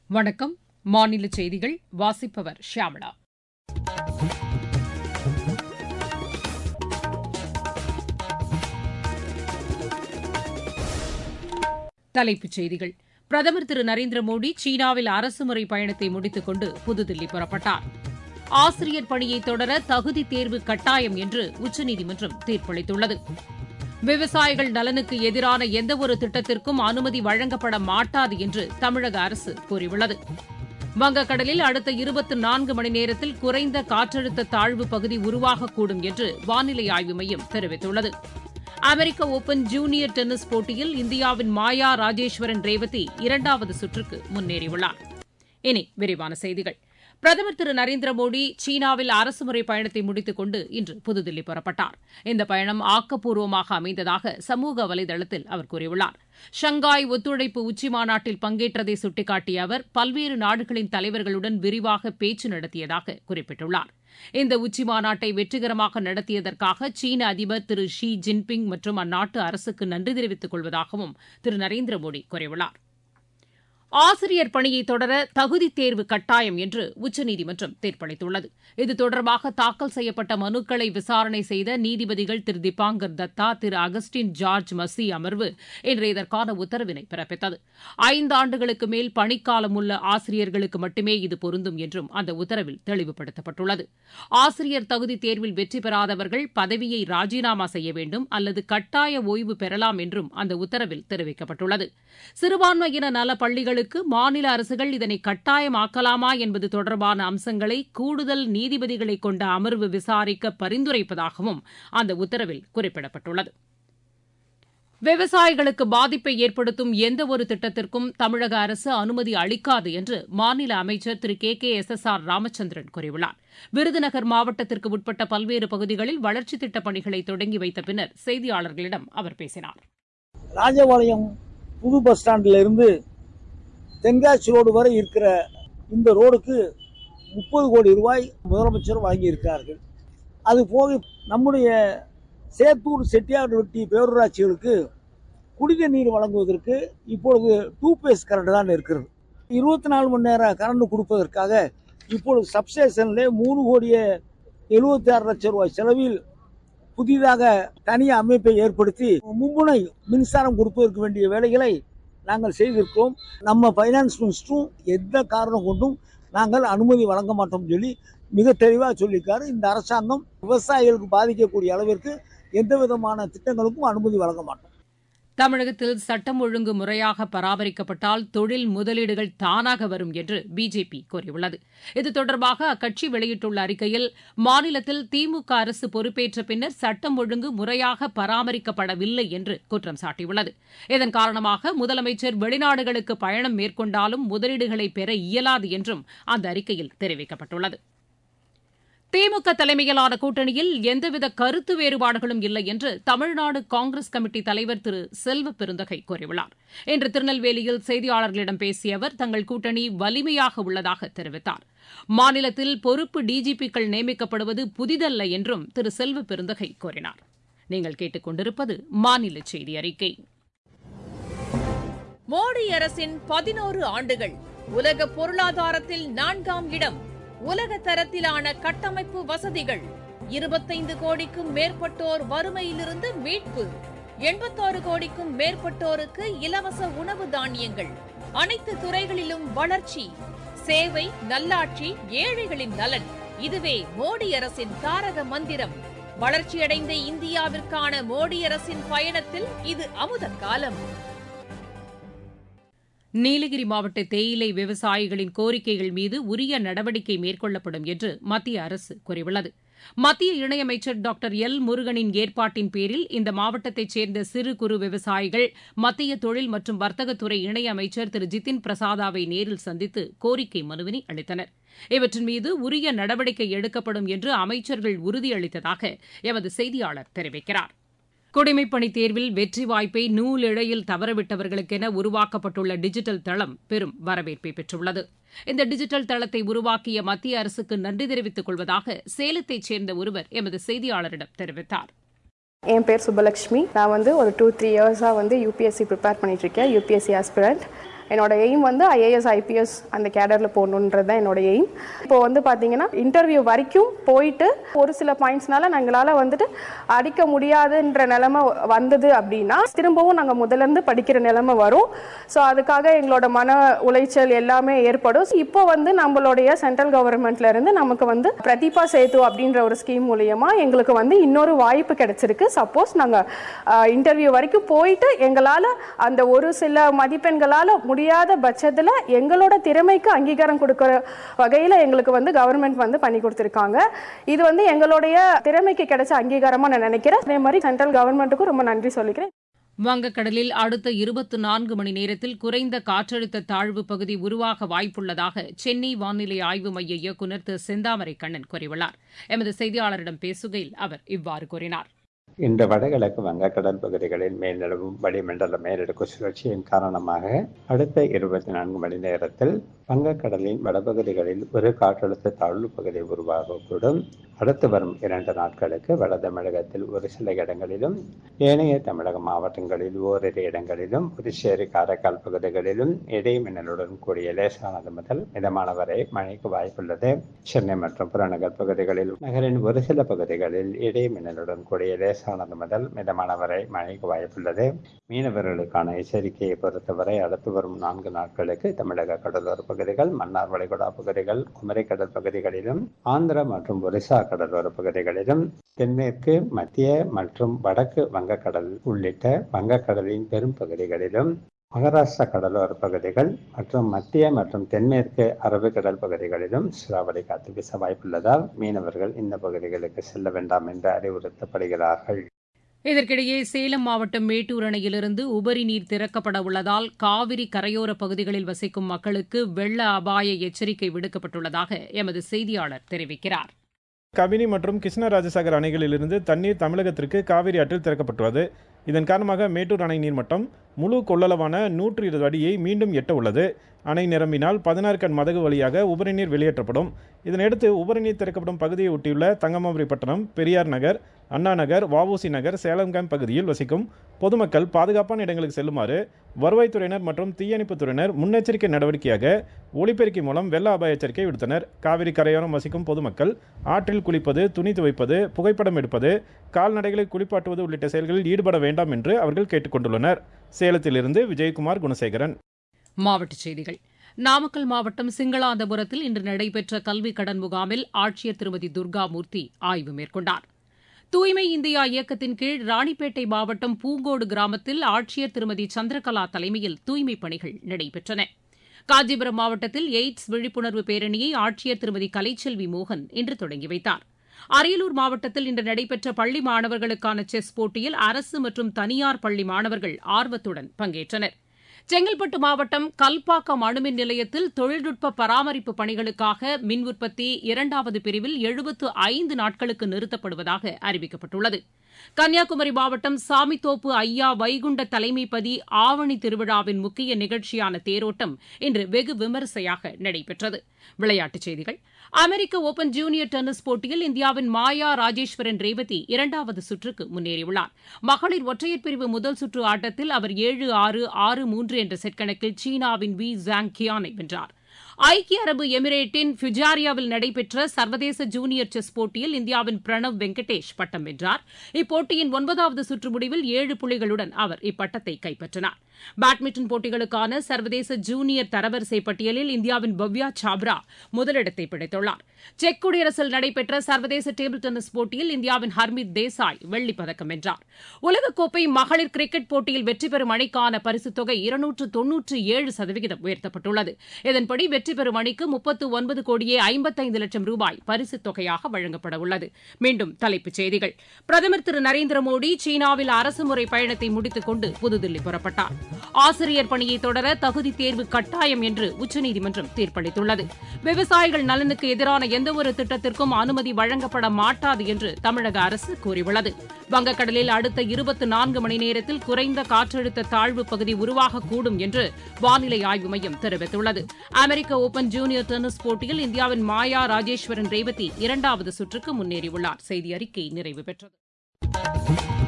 வணக்கம் மாநில செய்திகள் வாசிப்பவர் ஷியாமளா தலைப்புச் செய்திகள் பிரதமர் திரு நரேந்திர மோடி சீனாவில் அரசுமுறை பயணத்தை முடித்துக் கொண்டு புதுதில்லி புறப்பட்டார் ஆசிரியர் பணியை தொடர தகுதி தேர்வு கட்டாயம் என்று உச்சநீதிமன்றம் தீர்ப்பளித்துள்ளது விவசாயிகள் நலனுக்கு எதிரான எந்தவொரு திட்டத்திற்கும் அனுமதி வழங்கப்பட மாட்டாது என்று தமிழக அரசு கூறியுள்ளது வங்கக்கடலில் அடுத்த இருபத்தி நான்கு மணி நேரத்தில் குறைந்த காற்றழுத்த தாழ்வு பகுதி உருவாகக்கூடும் என்று வானிலை ஆய்வு மையம் தெரிவித்துள்ளது அமெரிக்க ஓபன் ஜூனியர் டென்னிஸ் போட்டியில் இந்தியாவின் மாயா ராஜேஸ்வரன் ரேவதி இரண்டாவது சுற்றுக்கு முன்னேறியுள்ளார் இனி விரிவான செய்திகள் பிரதமர் திரு நரேந்திர மோடி சீனாவில் அரசுமுறை பயணத்தை முடித்துக் கொண்டு இன்று புதுதில்லி புறப்பட்டார் இந்த பயணம் ஆக்கப்பூர்வமாக அமைந்ததாக சமூக வலைதளத்தில் அவர் கூறியுள்ளார் ஷங்காய் ஒத்துழைப்பு உச்சிமாநாட்டில் பங்கேற்றதை சுட்டிக்காட்டிய அவர் பல்வேறு நாடுகளின் தலைவர்களுடன் விரிவாக பேச்சு நடத்தியதாக குறிப்பிட்டுள்ளார் இந்த உச்சிமாநாட்டை வெற்றிகரமாக நடத்தியதற்காக சீன அதிபர் திரு ஷி ஜின்பிங் மற்றும் அந்நாட்டு அரசுக்கு நன்றி தெரிவித்துக் கொள்வதாகவும் திரு நரேந்திர மோடி கூறியுள்ளார் ஆசிரியர் பணியை தொடர தகுதி தேர்வு கட்டாயம் என்று உச்சநீதிமன்றம் தீர்ப்பளித்துள்ளது இது தொடர்பாக தாக்கல் செய்யப்பட்ட மனுக்களை விசாரணை செய்த நீதிபதிகள் திரு திபாங்கர் தத்தா திரு அகஸ்டின் ஜார்ஜ் மசி அமர்வு இன்று இதற்கான உத்தரவினை பிறப்பித்தது ஐந்தாண்டுகளுக்கு மேல் பணிக்காலம் உள்ள ஆசிரியர்களுக்கு மட்டுமே இது பொருந்தும் என்றும் அந்த உத்தரவில் தெளிவுபடுத்தப்பட்டுள்ளது ஆசிரியர் தகுதி தேர்வில் வெற்றி பெறாதவர்கள் பதவியை ராஜினாமா செய்ய வேண்டும் அல்லது கட்டாய ஓய்வு பெறலாம் என்றும் அந்த உத்தரவில் தெரிவிக்கப்பட்டுள்ளது சிறுபான்மையின நல பள்ளிகள் பள்ளிகளுக்கு மாநில அரசுகள் இதனை கட்டாயமாக்கலாமா என்பது தொடர்பான அம்சங்களை கூடுதல் நீதிபதிகளை கொண்ட அமர்வு விசாரிக்க பரிந்துரைப்பதாகவும் அந்த உத்தரவில் குறிப்பிடப்பட்டுள்ளது விவசாயிகளுக்கு பாதிப்பை ஏற்படுத்தும் எந்தவொரு திட்டத்திற்கும் தமிழக அரசு அனுமதி அளிக்காது என்று மாநில அமைச்சர் Thiru K K S S R Ramachandran கூறியுள்ளார் விருதுநகர் மாவட்டத்திற்கு உட்பட்ட பல்வேறு பகுதிகளில் வளர்ச்சித் திட்டப் பணிகளை தொடங்கி வைத்த பின்னர் செய்தியாளர்களிடம் அவர் பேசினார் ராஜபாளையம் புது பஸ் ஸ்டாண்டில் இருந்து தென்காசி ரோடு வரை இருக்கிற இந்த ரோடுக்கு முப்பது கோடி ரூபாய் முதலமைச்சர் வாங்கியிருக்கிறார்கள் அது போக நம்முடைய சேத்தூர் செட்டியார்வட்டி பேரூராட்சிகளுக்கு குடிநீர் நீர் வழங்குவதற்கு இப்பொழுது டூ பேஸ் கரண்ட் தான் இருக்கிறது இருபத்தி நாலு மணி நேரம் கரண்ட் கொடுப்பதற்காக இப்பொழுது சப்ஸ்டேஷன்ல மூணு கோடியே எழுபத்தி ஆறு லட்சம் ரூபாய் செலவில் புதிதாக தனி அமைப்பை ஏற்படுத்தி மும்முனை மின்சாரம் கொடுப்பதற்கு வேண்டிய வேலைகளை நாங்கள் செய்திருக்கிறோம் நம்ம ஃபைனான்ஸ் மினிஸ்டரும் எந்த காரணம் கொண்டும் நாங்கள் அனுமதி வழங்க மாட்டோம் சொல்லி மிக தெளிவாக சொல்லியிருக்காரு இந்த அரசாங்கம் விவசாயிகளுக்கு பாதிக்கக்கூடிய அளவிற்கு எந்த விதமான திட்டங்களுக்கும் அனுமதி வழங்க மாட்டோம் தமிழகத்தில் சட்டம் ஒழுங்கு முறையாக பராமரிக்கப்பட்டால் தொழில் முதலீடுகள் தானாக வரும் என்று பிஜேபி கூறியுள்ளது இது தொடர்பாக அக்கட்சி வெளியிட்டுள்ள அறிக்கையில் மாநிலத்தில் திமுக அரசு பொறுப்பேற்ற பின்னர் சட்டம் ஒழுங்கு முறையாக பராமரிக்கப்படவில்லை என்று குற்றம் சாட்டியுள்ளது இதன் காரணமாக முதலமைச்சர் வெளிநாடுகளுக்கு பயணம் மேற்கொண்டாலும் முதலீடுகளை பெற இயலாது என்றும் அந்த அறிக்கையில் தெரிவிக்கப்பட்டுள்ளது திமுக தலைமையிலான கூட்டணியில் எந்தவித கருத்து வேறுபாடுகளும் இல்லை என்று தமிழ்நாடு காங்கிரஸ் கமிட்டி தலைவர் திரு செல்வ பெருந்தகை கூறியுள்ளார் இன்று திருநெல்வேலியில் செய்தியாளர்களிடம் பேசிய அவர் தங்கள் கூட்டணி வலிமையாக உள்ளதாக தெரிவித்தார் மாநிலத்தில் பொறுப்பு டிஜிபிக்கள் நியமிக்கப்படுவது புதிதல்ல என்றும் திரு செல்வ பெருந்தகை கூறினார் நீங்கள் கேட்டுக் கொண்டிருப்பது மாநில செய்தி அறிக்கை மோடி அரசின் பதினோரு ஆண்டுகள் உலக பொருளாதாரத்தில் நான்காம் இடம் உலக தரத்திலான கட்டமைப்பு வசதிகள் இருபத்தைந்து கோடிக்கும் மேற்பட்டோர் வறுமையிலிருந்து மீட்பு எண்பத்தாறு கோடிக்கும் மேற்பட்டோருக்கு இலவச உணவு தானியங்கள் அனைத்து துறைகளிலும் வளர்ச்சி சேவை நல்லாட்சி ஏழைகளின் நலன் இதுவே மோடி அரசின் தாரக மந்திரம் வளர்ச்சியடைந்த இந்தியாவிற்கான மோடி அரசின் பயணத்தில் இது அமுத காலம் நீலகிரி மாவட்ட தேயிலை விவசாயிகளின் கோரிக்கைகள் மீது உரிய நடவடிக்கை மேற்கொள்ளப்படும் என்று மத்திய அரசு கூறியுள்ளது மத்திய இணையமைச்சர் டாக்டர் எல் முருகனின் ஏற்பாட்டின் பேரில் இந்த மாவட்டத்தைச் சேர்ந்த சிறு குறு விவசாயிகள் மத்திய தொழில் மற்றும் வர்த்தகத்துறை இணையமைச்சர் திரு ஜிதின் பிரசாதாவை நேரில் சந்தித்து கோரிக்கை மனுவினை அளித்தனர் இவற்றின் மீது உரிய நடவடிக்கை எடுக்கப்படும் என்று அமைச்சர்கள் உறுதியளித்ததாக எமது செய்தியாளர் தெரிவிக்கிறார் குடிமைப்பணி தேர்வில் வெற்றி வாய்ப்பை நூலிழையில் தவறவிட்டவர்களுக்கென உருவாக்கப்பட்டுள்ள டிஜிட்டல் தளம் பெரும் வரவேற்பை பெற்றுள்ளது இந்த டிஜிட்டல் தளத்தை உருவாக்கிய மத்திய அரசுக்கு நன்றி தெரிவித்துக் கொள்வதாக சேலத்தைச் சேர்ந்த ஒருவர் எமது செய்தியாளரிடம் தெரிவித்தார் என் பேர் சுப்பலக்ஷ்மி நான் வந்து ஒரு டூ த்ரீ இயர்ஸாக வந்து யூபிஎஸ்சி ப்ரிப்பேர் பண்ணிகிட்ருக்கேன் யூபிஎஸ்சி ஆஸ்பிரண்ட் என்னோட எய்ம் வந்து ஐஏஎஸ் ஐபிஎஸ் அந்த கேடரில் போகணுன்றது தான் என்னோட எய்ம் இப்போ வந்து பார்த்தீங்கன்னா இன்டர்வியூ வரைக்கும் போயிட்டு ஒரு சில பாயிண்ட்ஸ்னால எங்களால் வந்துட்டு அடிக்க முடியாதுன்ற நிலைமை வந்தது அப்படின்னா திரும்பவும் நாங்கள் முதலேருந்து படிக்கிற நிலைமை வரும் ஸோ அதுக்காக எங்களோட மன உளைச்சல் எல்லாமே ஏற்படும் இப்போ வந்து நம்மளுடைய சென்ட்ரல் கவர்மெண்ட்ல இருந்து நமக்கு வந்து பிரதீபா சேது அப்படின்ற ஒரு ஸ்கீம் மூலியமா எங்களுக்கு வந்து இன்னொரு வாய்ப்பு கிடைச்சிருக்கு சப்போஸ் நாங்கள் இன்டர்வியூ வரைக்கும் போயிட்டு எங்களால் அந்த ஒரு சில மதிப்பெண்களால் முடியாத பட்சத்தில் எங்களோட திறமைக்கு அங்கீகாரம் கொடுக்குற வகையில் எங்களுக்கு வந்து கவர்மெண்ட் வந்து பண்ணி கொடுத்துருக்காங்க இது வந்து எங்களுடைய திறமைக்கு கிடைச்ச அங்கீகாரமாக நான் நினைக்கிறேன் அதே மாதிரி சென்ட்ரல் கவர்மெண்ட்டுக்கும் ரொம்ப நன்றி சொல்லிக்கிறேன் வங்கக்கடலில் அடுத்த இருபத்தி நான்கு மணி நேரத்தில் குறைந்த காற்றழுத்த தாழ்வு பகுதி உருவாக வாய்ப்புள்ளதாக சென்னை வானிலை ஆய்வு மைய இயக்குநர் திரு செந்தாமரை கண்ணன் கூறியுள்ளார் எமது செய்தியாளரிடம் பேசுகையில் அவர் இவ்வாறு கூறினார் இன்று வடகிழக்கு வங்கக்கடல் பகுதிகளில் மேல் நிலவும் வளிமண்டல மேலடுக்கு சுழற்சியின் காரணமாக அடுத்த இருபத்தி நான்கு மணி நேரத்தில் வங்கக்கடலின் வடபகுதிகளில் ஒரு காற்றழுத்த தாழ்வு பகுதி உருவாகக்கூடும் அடுத்து வரும் இரண்டு நாட்களுக்கு வட தமிழகத்தில் ஒரு சில இடங்களிலும் ஏனைய தமிழக மாவட்டங்களில் ஓரிரு இடங்களிலும் புதுச்சேரி காரைக்கால் பகுதிகளிலும் இடைமின்னலுடன் கூடிய லேசானது முதல் மிதமான வரை மழைக்கு வாய்ப்புள்ளது சென்னை மற்றும் புறநகர் பகுதிகளில் நகரின் ஒரு சில பகுதிகளில் இடைமின்னலுடன் கூடிய லேசானது முதல் மிதமான வரை மழைக்கு வாய்ப்புள்ளது மீனவர்களுக்கான எச்சரிக்கையை பொறுத்தவரை அடுத்து வரும் நான்கு நாட்களுக்கு தமிழக கடலோர பகுதிகள் மன்னார் வளைகுடா பகுதிகள் குமரிக்கடல் பகுதிகளிலும் ஆந்திரா மற்றும் ஒரிசா கடலோர பகுதிகளிலும் தென்மேற்கு மத்திய மற்றும் வடக்கு வங்கக்கடல் உள்ளிட்ட வங்கக்கடலின் பெரும் பகுதிகளிலும் மகாராஷ்டிரா கடலோர பகுதிகள் மற்றும் மத்திய மற்றும் தென்மேற்கு அரபிக்கடல் பகுதிகளிலும் சூறாவளி காற்று வீச வாய்ப்புள்ளதால் மீனவர்கள் இந்த பகுதிகளுக்கு செல்ல வேண்டாம் என்று அறிவுறுத்தப்படுகிறார்கள் இதற்கிடையே சேலம் மாவட்டம் மேட்டூர் அணையிலிருந்து உபரி நீர் திறக்கப்பட உள்ளதால் காவிரி கரையோர பகுதிகளில் வசிக்கும் மக்களுக்கு வெள்ள அபாய எச்சரிக்கை விடுக்கப்பட்டுள்ளதாக எமது செய்தியாளர் தெரிவிக்கிறார் கபினி மற்றும் கிருஷ்ணராஜசாகர் அணைகளிலிருந்து தண்ணீர் தமிழகத்திற்கு காவிரி ஆற்றில் திறக்கப்பட்டுள்ளது இதன் காரணமாக மேட்டூர் அணை நீர்மட்டம் முழு கொள்ளளவான நூற்று இருபது அடியை மீண்டும் எட்ட உள்ளது அணை நிரம்பினால் பதினாறு கண் மதகு வழியாக உபரிநீர் வெளியேற்றப்படும் இதனையடுத்து உபரிநீர் திறக்கப்படும் பகுதியை ஒட்டியுள்ள தங்கமாபுரிப்பட்டினம் பெரியார் நகர் அண்ணா நகர் வஉசி நகர் சேலம் கேம்ப் பகுதியில் வசிக்கும் பொதுமக்கள் பாதுகாப்பான இடங்களுக்கு செல்லுமாறு வருவாய்த்துறையினர் மற்றும் தீயணைப்புத் துறையினர் முன்னெச்சரிக்கை நடவடிக்கையாக ஒளிபெருக்கி மூலம் வெள்ள அபாய எச்சரிக்கை விடுத்தனர் காவிரி கரையோரம் வசிக்கும் பொதுமக்கள் ஆற்றில் குளிப்பது துணி துவைப்பது புகைப்படம் எடுப்பது கால்நடைகளை குளிப்பாட்டுவது உள்ளிட்ட செயல்களில் ஈடுபட வேண்டாம் என்று அவர்கள் கேட்டுக்கொண்டுள்ளனர் சேலத்திலிருந்து விஜயகுமார் குணசேகரன் மாவட்டச் செய்திகள் நாமக்கல் மாவட்டம் சிங்களாந்தபுரத்தில் இன்று நடைபெற்ற கல்வி கடன் முகாமில் ஆட்சியர் திருமதி துர்காமூர்த்தி ஆய்வு மேற்கொண்டார் தூய்மை இந்தியா இயக்கத்தின் கீழ் ராணிப்பேட்டை மாவட்டம் பூங்கோடு கிராமத்தில் ஆட்சியர் திருமதி சந்திரகலா தலைமையில் தூய்மைப் பணிகள் நடைபெற்றன காஞ்சிபுரம் மாவட்டத்தில் எய்ட்ஸ் விழிப்புணர்வு பேரணியை ஆட்சியர் திருமதி கலைச்செல்வி மோகன் இன்று தொடங்கி வைத்தார் அரியலூர் மாவட்டத்தில் இன்று நடைபெற்ற பள்ளி மாணவர்களுக்கான செஸ் போட்டியில் அரசு மற்றும் தனியார் பள்ளி மாணவர்கள் ஆர்வத்துடன் பங்கேற்றனர் செங்கல்பட்டு மாவட்டம் கல்பாக்கம் அணுமின் நிலையத்தில் தொழில்நுட்ப பராமரிப்பு பணிகளுக்காக மின் உற்பத்தி இரண்டாவது பிரிவில் எழுபத்து ஐந்து நாட்களுக்கு நிறுத்தப்படுவதாக அறிவிக்கப்பட்டுள்ளது கன்னியாகுமரி மாவட்டம் சாமித்தோப்பு ஐயா வைகுண்ட தலைமைப்பதி ஆவணி திருவிழாவின் முக்கிய நிகழ்ச்சியான தேரோட்டம் இன்று வெகு விமரிசையாக நடைபெற்றது விளையாட்டுச் செய்திகள் அமெரிக்க ஓபன் ஜூனியர் டென்னிஸ் போட்டியில் இந்தியாவின் மாயா ராஜேஸ்வரன் ரேவதி இரண்டாவது சுற்றுக்கு முன்னேறியுள்ளார் மகளிர் ஒற்றையர் பிரிவு முதல் சுற்று ஆட்டத்தில் அவர் ஏழு ஆறு ஆறு மூன்று என்ற செட் கணக்கில் சீனாவின் வி ஜாங் கியானை வென்றார் ஐக்கிய அரபு எமிரேட்டின் ஃபிஜாரியாவில் நடைபெற்ற சர்வதேச ஜூனியர் செஸ் போட்டியில் இந்தியாவின் பிரணவ் வெங்கடேஷ் பட்டம் வென்றார் இப்போட்டியின் ஒன்பதாவது சுற்று முடிவில் ஏழு புள்ளிகளுடன் அவர் இப்பட்டத்தை கைப்பற்றினார் பேட்மிண்டன் போட்டிகளுக்கான சர்வதேச ஜூனியர் தரவரிசை பட்டியலில் இந்தியாவின் பவ்யா சாப்ரா முதலிடத்தை பிடித்துள்ளார் செக் குடியரசில் நடைபெற்ற சர்வதேச டேபிள் டென்னிஸ் போட்டியில் இந்தியாவின் ஹர்மித் தேசாய் வெள்ளிப் பதக்கம் வென்றார் உலகக்கோப்பை மகளிர் கிரிக்கெட் போட்டியில் வெற்றி பெறும் அணிக்கான பரிசுத் தொகை இருநூற்று தொன்னூற்று ஏழு சதவிகிதம் உயர்த்தப்பட்டுள்ளது இதன்படி வெற்றி பெறும் அணிக்கு முப்பத்து ஒன்பது கோடியே ஐம்பத்தைந்து லட்சம் ரூபாய் பரிசுத் தொகையாக வழங்கப்பட உள்ளது மீண்டும் தலைப்புச் செய்திகள் பிரதமர் திரு நரேந்திர மோடி சீனாவில் அரசுமுறை பயணத்தை முடித்துக் கொண்டு புதுதில்லி புறப்பட்டார் ஆசிரியர் பணியை தொடர தகுதி தேர்வு கட்டாயம் என்று உச்சநீதிமன்றம் தீர்ப்பளித்துள்ளது விவசாயிகள் நலனுக்கு எதிரான எந்தவொரு திட்டத்திற்கும் அனுமதி வழங்கப்பட மாட்டாது என்று தமிழக அரசு கூறியுள்ளது வங்கக்கடலில் அடுத்த இருபத்தி நான்கு மணி நேரத்தில் குறைந்த காற்றழுத்த தாழ்வு பகுதி உருவாகக்கூடும் என்று வானிலை ஆய்வு மையம் தெரிவித்துள்ளது அமெரிக்க ஓபன் ஜூனியர் டென்னிஸ் போட்டியில் இந்தியாவின் மாயா ராஜேஸ்வரன் ரேவதி இரண்டாவது சுற்றுக்கு முன்னேறியுள்ளார் செய்தி அறிக்கை நிறைவு பெற்றது